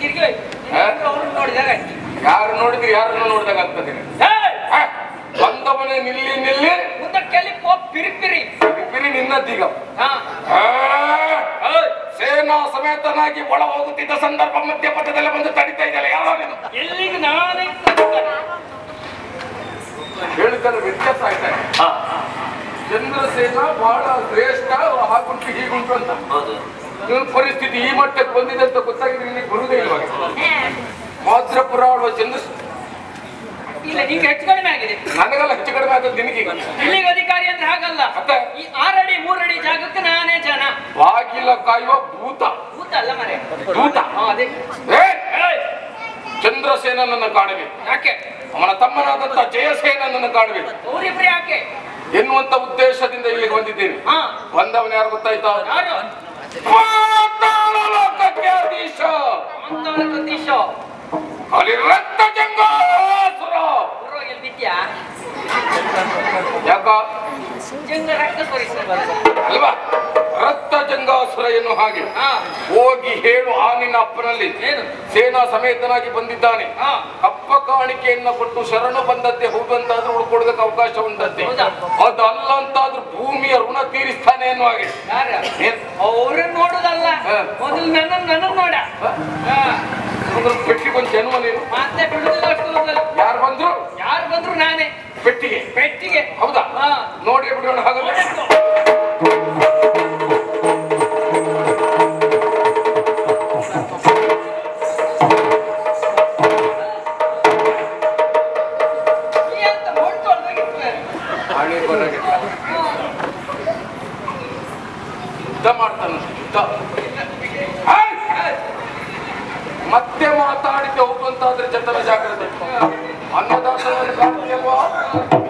ತಿರುಗಿ ಹೋಯ್ತು ಹಾ? ಅವ್ರು ನೋಡಿದಾಗ ಆಯ್ತು. ಯಾರು ನೋಡಿದ್ರೆ ಯಾರನ್ನು ನೋಡಿದಾಗ ಆಗ್ತದೆ ಏಯ್! ಬಂದವನೇ ನಿಲ್ಲಿ ನಿಲ್ಲಿ ಮುಂದಕ್ಕೆಲ್ಲಿ ಪೋಪ್ ಪಿರಿ ಪಿರಿ ಬಿರಿ ನಿನ್ನದ್ದೀಗ ಹಾ ಆ, ಓಯ್, ಸೇನಾ ಸಮೇತನಾಗಿ ಒಳ ಹೋಗುತ್ತಿದ್ದ ಸಂದರ್ಭ ಮಧ್ಯಪಥದಲ್ಲಿ ಬಂದು ತಡಿತಾ ಇದ್ದಲ್ಲ ಯಾವಾಗ ಎಲ್ಲಿಗೆ ನಾನೇ ಕರ್ಕೊಂಡು- ಹೇಳಿದ್ದಲ್ಲ ವ್ಯತ್ಯಾಸ ಆಯ್ತಾನೆ ಚಂದ್ರಸೇನ ಬಹಳ ಶ್ರೇಷ್ಠ ಹಾಗುಂಟು ಹೀಗುಂಟು ಅಂತ ಇವನ ಪರಿಸ್ಥಿತಿ ಈ ಮಟ್ಟಕ್ಕೆ ಬಂದಿದೆ ಅಂತ ಗೊತ್ತಾಗಿದೆ ನಿನಗೆ ಬರುವುದೇ ಇಲ್ವಾಗ ಮಾದ್ರಪುರ ಆಳುವ ಚಂದ್ರ ಇಲ್ಲ ನಿಂಗೆ ಹೆಚ್ಚು ಕಡಿಮೆ ಆಗಿದೆ ನನಗೆಲ್ಲ ಹೆಚ್ಚು ಕಡಿಮೆ ಆದದ್ದು ನಿನಗೀಗ ಇಲ್ಲಿಗೆ ಅಧಿಕಾರಿ ಅಂದ್ರೆ ಹಾಗಲ್ಲ ಮತ್ತೆ? ಈ ಆರಡಿ ಮೂರಡಿ ಜಾಗಕ್ಕೆ ನಾನೇ ಜನ ಬಾಗಿಲ ಕಾಯುವ ಭೂತ ಭೂತ ಅಲ್ಲ ಮರೆ ಭೂತ ಹಾ ಅದೇ ಏ, ಏಯ್, ಚಂದ್ರಸೇನನನ್ನು ಕಾಣಬೇಕು ಯಾಕೆ ಅವನ ತಮ್ಮನಾದಂತ ಜಯಸೇನನನ್ನು ಕಾಣಬೇಕು ಅವರಿಬ್ರು ಯಾಕೆ ಎನ್ನುವಂತ ಉದ್ದೇಶದಿಂದ ಇಲ್ಲಿಗೆ ಬಂದಿದ್ದೇನೆ ಹಾ ಬಂದವನ ಯಾರು ಗೊತ್ತಾಯ್ತಾ ಯಾರು ಪಾತಾಳ ಲೋಕಕ್ಕೆ ಅಧೀಶ ಅಂತವನ ಸತೀಶ ಅಲ್ಲಿ ರಕ್ತ ಜಂಗಾಸುರ ಊರು ಎಲ್ಲಿ ಬಿದ್ಯಾ ಯಾಕ ಜಂಗ ರಕ್ತ ಸೋರಿಸಬಾರ ಅಲ್ವಾ ರಕ್ತ ಜಂಗಾಸುರ ಎನ್ನುವ ಹಾಗೆ ಹಾ ಹೋಗಿ ಹೇಳು ಆ ನಿನ್ನ ಅಪ್ಪನಲ್ಲಿ ಏನು ಸೇನಾ ಸಮೇತನಾಗಿ ಬಂದಿದ್ದಾನೆ ಹಾ ಕಪ್ಪ ಕಾಣಿಕೆಯನ್ನ ಕೊಟ್ಟು ಶರಣು ಬಂದದ್ದೇ ಹೌದಂತಾದ್ರೂ ಉಳ್ಕೊಡೋದಕ್ಕೆ ಅವಕಾಶ ಉಂಟಂತೆ ಹೌದಾ? ಅದಲ್ಲ ಅಂತಾದ್ರೂ ಭೂಮಿಯ ಋಣ ತೀರಿಸ್ತಾನೆ ಎನ್ನುವ ಹಾಗೆ ಯಾರ ಏನ್? ಅವ್ರನ್ನ ನೋಡುದಲ್ಲ ಹಾ. ಮೊದಲು ನನ್ನ ನನ್ನ ನೋಡ ಹಾ. ಅದ್ರ ಪೆಟ್ಟಿಗೊಂದು ಜನ್ಮ ನೀನು ಮತ್ತೆ ಬಿಡುದಿಲ್ಲ ಅಷ್ಟು ಮೊದಲು. ಯಾರು ಬಂದ್ರು ಯಾರು ಬಂದ್ರು ನಾನೇ ಪೆಟ್ಟಿಗೆ ಪೆಟ್ಟಿಗೆ ಹೌದಾ ಹಾ ನೋಡಿ ಬಿಡೋಣ ಹಾಗಾದ್ರೆ ನೋಡಬೇಕು. ಈ ಅಂತ ನೋಡ್ಕೊಂಡು ಹೋಗಿರ್ತಾರೆ. ಹಣೆ ಬರಗೆ ಯುದ್ಧ ಮಾಡ್ತಾನೆ ಯುದ್ಧ ಹಾಯ್! ಮತ್ತೆ ಮಾತಾಡಿದ್ದೆ ಹೌದು ಅಂತಾದ್ರೆ ಜತನ ಜಾಗ್ರತೆ ಅನ್ನದಾಸರನ್ನು ಕಾಣ್ತೀಯಲ್ವಾ